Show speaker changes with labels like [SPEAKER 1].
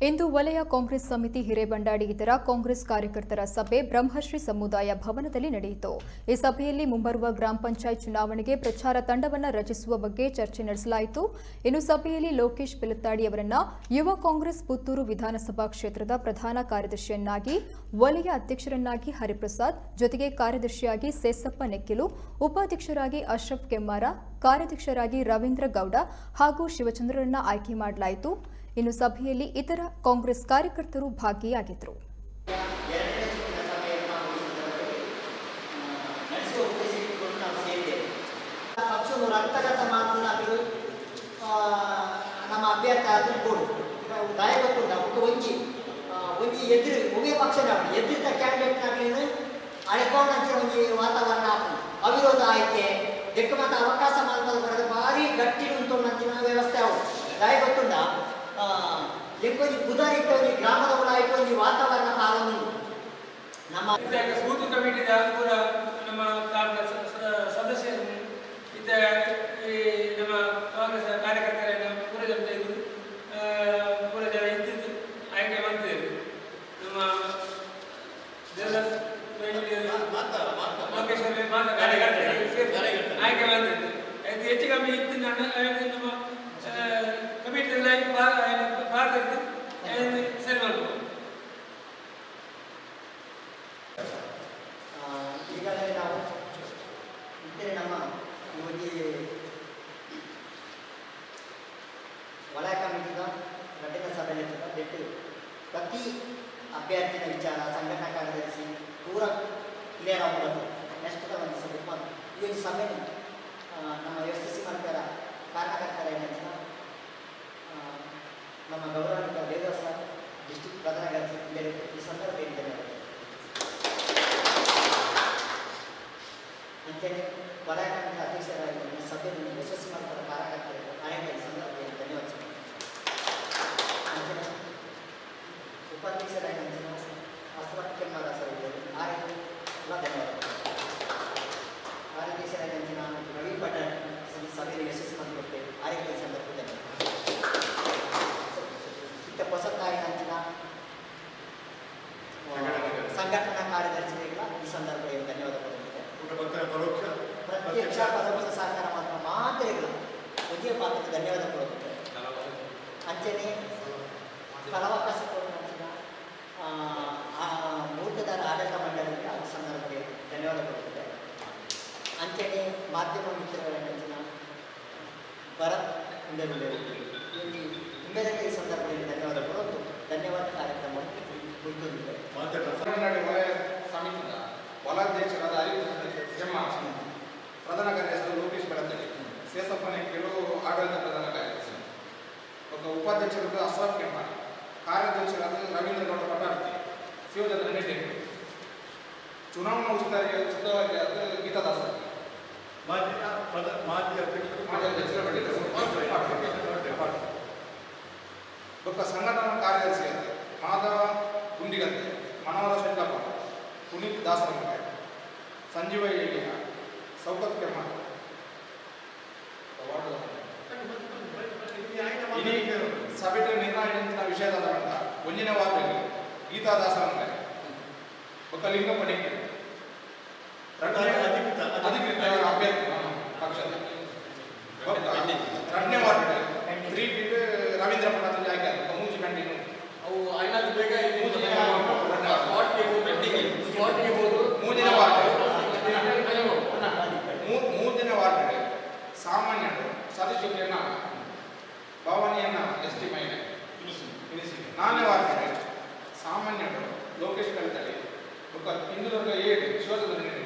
[SPEAKER 1] ಇಂದು ವಲಯ ಕಾಂಗ್ರೆಸ್ ಸಮಿತಿ ಹಿರೇಬಂಡಾಡಿ ಇತರ ಕಾಂಗ್ರೆಸ್ ಕಾರ್ಯಕರ್ತರ ಸಭೆ ಬ್ರಹ್ಮಶ್ರೀ ಸಮುದಾಯ ಭವನದಲ್ಲಿ ನಡೆಯಿತು ಈ ಸಭೆಯಲ್ಲಿ ಮುಂಬರುವ ಗ್ರಾಮ ಪಂಚಾಯತ್ ಚುನಾವಣೆಗೆ ಪ್ರಚಾರ ತಂಡವನ್ನು ರಚಿಸುವ ಬಗ್ಗೆ ಚರ್ಚೆ ನಡೆಸಲಾಯಿತು ಇನ್ನು ಸಭೆಯಲ್ಲಿ ಲೋಕೇಶ್ ಪಿಲತ್ತಾಡಿ ಅವರನ್ನ ಯುವ ಕಾಂಗ್ರೆಸ್ ಪುತ್ತೂರು ವಿಧಾನಸಭಾ ಕ್ಷೇತ್ರದ ಪ್ರಧಾನ ಕಾರ್ಯದರ್ಶಿಯನ್ನಾಗಿ ವಲಯ ಅಧ್ಯಕ್ಷರನ್ನಾಗಿ ಹರಿಪ್ರಸಾದ್ ಜೊತೆಗೆ ಕಾರ್ಯದರ್ಶಿಯಾಗಿ ಸೇಸಪ್ಪ ನೆಕ್ಕಿಲು ಉಪಾಧ್ಯಕ್ಷರಾಗಿ ಅಶ್ರಫ್ ಕೆಮ್ಮಾರ ಕಾರ್ಯಾಧ್ಯಕ್ಷರಾಗಿ ರವೀಂದ್ರ ಗೌಡ ಹಾಗೂ ಶಿವಚಂದ್ರರನ್ನ ಆಯ್ಕೆ ಮಾಡಲಾಯಿತು ಇನ್ನು ಸಭೆಯಲ್ಲಿ ಇತರ ಕಾಂಗ್ರೆಸ್ ಕಾರ್ಯಕರ್ತರು ಭಾಗಿಯಾಗಿದ್ದರು
[SPEAKER 2] ಎರಡನೇ ಸುತ್ತಿನ ಸಭೆಯನ್ನು ನಾವು ಈ ಸಂದರ್ಭದಲ್ಲಿ ಆ, ನಡೆಸುವ ಉದ್ದೇಶ ಇಟ್ಟುಕೊಂಡು ನಾವು ಸೇರಿದ್ದೇವೆ ಪಕ್ಷವು ರಕ್ತಗತ ಮಾತನಾಡಲು ನಮ್ಮ ಅಭ್ಯರ್ಥಿ ಆದರೂ ಗೋಡು ನಾವು ದಾಯ ಗೊತ್ತುಂಟ ಒಂದು ಒಂಜಿ ಆ, ಒಂಜಿ ಎದುರು ಉಭಯ ಪಕ್ಷದವರು ಎದುರಿದ ಕ್ಯಾಂಡಿಡೇಟ್ನಾಗಲಿ ಅಳೆಕೊಂಡಂಚ ಒಂಜಿ ವಾತಾವರಣ ಆಪುಂಡು ಅವಿರೋಧ ಆಯ್ಕೆ ದೆಕ್ಕ ಮತ್ತು ಅವಕಾಶ ಮಾಲ್ಪದ ಬರೋದು ಭಾರಿ ಗಟ್ಟಿ ಉಂಟು ನಂಚಿನ ವ್ಯವಸ್ಥೆ ಅವು ದಾಯ ಗೊತ್ತುಂಡ ಲೆಕ್ಕೊಂಜಿ ಕುದಾರಿಟ್ಟ ಒಂಜಿ ಗ್ರಾಮದ ಒಳಾಯ್ತು ಒಂಜಿ ವಾತಾವರಣ ಕಾಲೊಂದು ನಮ್ಮ
[SPEAKER 3] ಇದ್ದಾಗ ಬೂತ್ ಕಮಿಟಿದ ಪೂರ ನಮ್ಮ ಕಾಂಗ್ರೆಸ್ ಸ- ಸದಸ್ಯರು ಇದ್ದ ಈ ನಮ್ಮ ಕಾಂಗ್ರೆಸ್ ಕಾರ್ಯಕರ್ತರನ್ನ ಪೂರ ಜನ ಇದ್ದು ಆ, ಪೂರ ಜನ ಇದ್ದಿದ್ದು ಆಯ್ಕೆ ಮಾಡ್ತಿದ್ದೇವೆ ನಮ್ಮ ದೇವದಾಸ್ ಲೋಕೇಶ್ವರ ಮಾತ ಕಾರ್ಯಕರ್ತರು ಸೇರಿ ಆಯ್ಕೆ ಮಾಡ್ತಿದ್ದು ಇದು ಹೆಚ್ಚು ಕಮ್ಮಿ ಇತ್ತು ನನ್ನ ನಮ್ಮ ಕಮಿಟಿಯಲ್ಲಿ ಭಾರತದ್ದು ಸರಿ ಮಾಡ್ಬೋದು
[SPEAKER 2] ಆ, ಈಗಾಗಲೇ ನಾವು ಇದ್ದರೆ ನಮ್ಮ ಈ ಒಂದು ವಲಯ ಕಮಿಟಿದ ಘಟಕ ಸಭೆಯಲ್ಲಿ ಬಿಟ್ಟು ಪ್ರತಿ ಅಭ್ಯರ್ಥಿನ ವಿಚಾರ ಸಂಘಟನಾ ಕಾರ್ಯದರ್ಶಿ ಪೂರ ಕ್ಲಿಯರ್ ಆಗುವುದು ನೆಕ್ಸ್ಟ್ ಒಂದು ಸಭೆ ಮತ್ತು ಈ ಒಂದು ಸಭೆ ನಮ್ಮ ಎಸ್ ಎಸ್ ಸಿ ಮಾಡ್ತಾರ ಕಾರ್ಯಕರ್ತರ ಏನಂತ ನಮ್ಮ ಗೌರವಾನ್ವಿತ ದೇವದಾಸ ಡಿಸ್ಟಿಕ್ ಪ್ರಧಾನ ಕಾರ್ಯದರ್ಶಿ ಈ ಸಂದರ್ಭ ಹೇಳ್ತೇನೆ ಅಂತೆಯೇ ವಲಯ ಕಮಿಟಿ ಅಧ್ಯಕ್ಷರಾಗಿ ಈ ಸಭೆಯನ್ನು ಯಶಸ್ವಿ ಮಾಡ್ತಾರೆ ಕಾರ್ಯಕರ್ತರು ಆಯ್ಕೆ ಈ ಸಂದರ್ಭದಲ್ಲಿ ಧನ್ಯವಾದ ಅಂತೆಯೇ ಉಪಾಧ್ಯಕ್ಷರಾಗಿ ಅಸ್ಮತ್ ಕೆಮ್ಮಾರ ಸರ್ ಇದ್ದರು ಆಯ್ಕೆ ಎಲ್ಲ ಧನ್ಯವಾದ ಕಾರ್ಯಾಧ್ಯಕ್ಷರಾಗಿ ಅಂಚಿನ ರವಿ ಪಟೇಲ್ ಈ ಸಭೆಯಲ್ಲಿ ಯಶಸ್ವಿ ಮಾಡಿಕೊಡ್ತೇವೆ ಆಯ್ಕೆ ಈ ಸಂದರ್ಭದಲ್ಲಿ ಇತ್ತ ಹೊಸತಾಗಿ ಅಂಚಿನ ಸಂಘಟನಾ ಕಾರ್ಯದರ್ಶಿಗಳಿಗೆಲ್ಲ ಈ ಸಂದರ್ಭದಲ್ಲಿ ಧನ್ಯವಾದ ಕೊಡುತ್ತೇವೆ
[SPEAKER 4] ಪರೋಕ್ಷ
[SPEAKER 2] ಪ್ರತ್ಯಕ್ಷ ಪರೋಕ್ಷ ಸಹಕಾರ ಮಾತ್ರ ಮಾತ್ರೆಗಳು ಒಂದೇ ಪಾತ್ರಕ್ಕೆ ಧನ್ಯವಾದ ಕೊಡುತ್ತದೆ ಅಂಚನೆ ಫಲಾವಕಾಶ ಕೊಡುವಂತಹ ಆ, ಆ ಮೂರ್ತದಾರ ಆಡಳಿತ ಮಂಡಳಿಗೆ ಆ ಸಂದರ್ಭದಲ್ಲಿ ಧನ್ಯವಾದ ಕೊಡುತ್ತದೆ ಅಂಚನೆ ಮಾಧ್ಯಮ ಮಿತ್ರರ ನೆಚ್ಚಿನ ಭರತ್ ಹಿಂದೆರುಳು ನಿಮ್ಮೆಲ್ಲರಿಗೆ ಈ ಸಂದರ್ಭದಲ್ಲಿ ಧನ್ಯವಾದ ಕೊಡೋದು ಧನ್ಯವಾದ ಕಾರ್ಯಕ್ರಮವನ್ನು ಮುಗಿದಿದೆ
[SPEAKER 4] ಕರ್ನಾಟಕ ವಲಯ ಸಮಿತಿಯ ವಲಾಧ್ಯಕ್ಷರಾದ ಅರಿವು ಎಮ್ಮ ಪ್ರಧಾನ ಕಾರ್ಯದರ್ಶಿ ಲೋಕೇಶ್ ಬೆಳತಡಿ ಸೇಸಪ್ಪನೆ ಕೆಲವು ಆಡಳಿತ ಪ್ರಧಾನ ಕಾರ್ಯದರ್ಶಿ ಒಬ್ಬ ಉಪಾಧ್ಯಕ್ಷರಾದ ಅಶ್ರಫ್ ಕೆಮ್ಮಾರ್ ಕಾರ್ಯಾಧ್ಯಕ್ಷರಾದ ರವೀಂದ್ರ ಗೌಡ ಪಟಾರ್ತಿ ಶಿವಚಂದ್ರ ನೆಟ್ಟೆ ಚುನಾವಣಾ ಉಸ್ತುವಾರಿ ಉಸ್ತುವಾರಿ ಆದ ಗೀತಾದಾಸ
[SPEAKER 5] ಮಾಜಿ ಪದ- ಮಾಜಿ ಅಧ್ಯಕ್ಷರು
[SPEAKER 4] ಮಾಜಿ ಅಧ್ಯಕ್ಷರ ಬಳಿ ಒಬ್ಬ ಸಂಘಟನಾ ಕಾರ್ಯದರ್ಶಿ ಅಂತ ಮಾಧವ ಗುಂಡಿಗತ್ತೆ ಮನೋಹರ ಶೆಟ್ಟಪ್ಪ ಪುನೀತ್ ದಾಸರಮನೆ ಸಂಜೀವ ಏಳಿಯ ಸೌಕತ್ ಕೆಮ್ಮ ಇನಿ ಸಭೆಯ ನಿರ್ಣಯ ವಿಷಯದ ಬಂದ ಒಂಜಿನ ವಾರದಲ್ಲಿ ಗೀತಾ ದಾಸರಮನೆ ಒಬ್ಬ ಲಿಂಗ ಪಡಿಕೆ
[SPEAKER 5] ಅಧಿಕೃತ
[SPEAKER 4] ಅಧಿಕೃತ ಅಭ್ಯರ್ಥಿ ನಮ್ಮ ಪಕ್ಷದ ಒಬ್ಬ ಎರಡನೇ ವಾರ್ಡ್ ತ್ರೀ ಫೀಟ್ ರವೀಂದ್ರ ಪಟಾಜಿ ಆಯ್ಕೆ ಆದ ಮೂಜಿ ಕಂಟಿನ್ಯೂ
[SPEAKER 3] ಅವು ಐನಾದ್ರು ಬೇಗ ಇಲ್ಲಿ
[SPEAKER 4] ಮೂಜಿನ
[SPEAKER 3] ಸ್ಪಾಟ್ಗೆ ಹೋಗಿ ಪೆಂಡಿಂಗ್ ಸ್ಪಾಟ್ಗೆ ಹೋದು
[SPEAKER 4] ಮೂಜಿನ ವಾರ್ಡ್
[SPEAKER 3] ಅಲ್ಲೇ ಹೋಗು.
[SPEAKER 4] ಮೂ- ಮೂರನೇ ವಾರ್ಡ್ ಸಾಮಾನ್ಯರು ಸದಸ್ಯರನ್ನ ಭವಾನಿಯನ್ನ ಎಸ್ ಟಿ ಮಹಿಳೆ ಫಿನಿಶಿಂಗ್ ನಾಲ್ಕನೇ ವಾರ್ಡ್ ಸಾಮಾನ್ಯರು ಲೋಕೇಶ್ ಕಲಿತಲ್ಲಿ ಒಬ್ಬ ಹಿಂದುಳಿದ ಏಳು ಶಿವಚಂದ್ರ